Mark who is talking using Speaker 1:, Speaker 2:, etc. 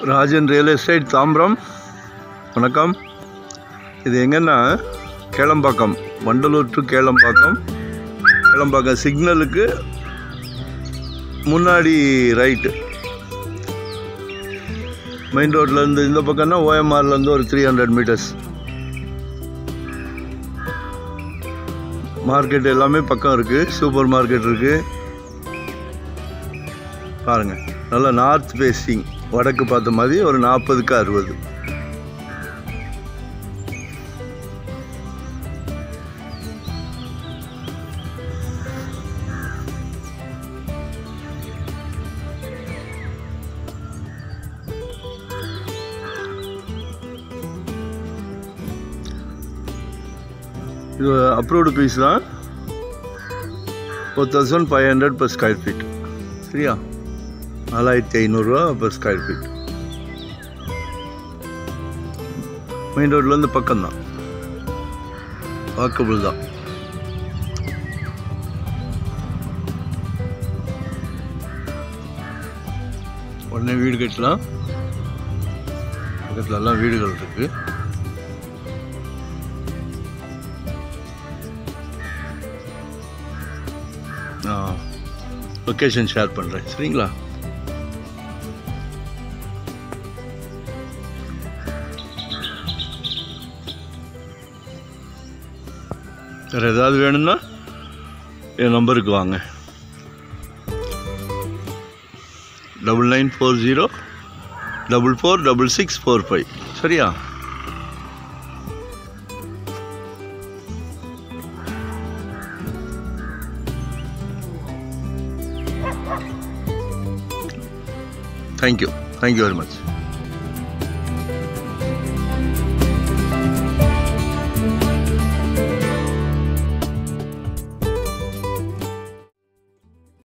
Speaker 1: Rajan real estate Tambaram வணக்கம் இது எங்கன்னா கேளம்பாக்கம் வண்டலூர் டு கேளம்பாக்கம் கேளம்பாக்கம் சிக்னலுக்கு முன்னாடி ரைட்டு மெயின் ரோட்லேருந்து இந்த பக்கம்னா ஓஎம்ஆர்லேருந்து ஒரு த்ரீ ஹண்ட்ரட் மீட்டர்ஸ் மார்க்கெட் எல்லாமே பக்கம் இருக்குது சூப்பர் மார்க்கெட் இருக்குது பாருங்கள் நல்லா நார்த் ஃபேஸிங் வடக்கு பார்த்த மாதிரி ஒரு நாற்பதுக்கு அறுபது இது அப்ரூவ்டு பீஸ் தான் four thousand five hundred per square feet சரியா நாலாயிரத்தி ஐநூறுரூவா பர் ஸ்கொயர் ஃபீட் மெயின் ரோட்லேருந்து பக்கம்தான் வாக்கபிள் தான் உடனே வீடு கட்டலாம் பக்கத்துல எல்லாம் வீடுகள் இருக்கு லொக்கேஷன் ஷேர் பண்ணுறேன் சரிங்களா வேறு ஏதாவது வேணும்னா என் நம்பருக்கு வாங்க double nine four zero double four double six four five சரியா தேங்க்யூ தேங்க்யூ வெரி மச்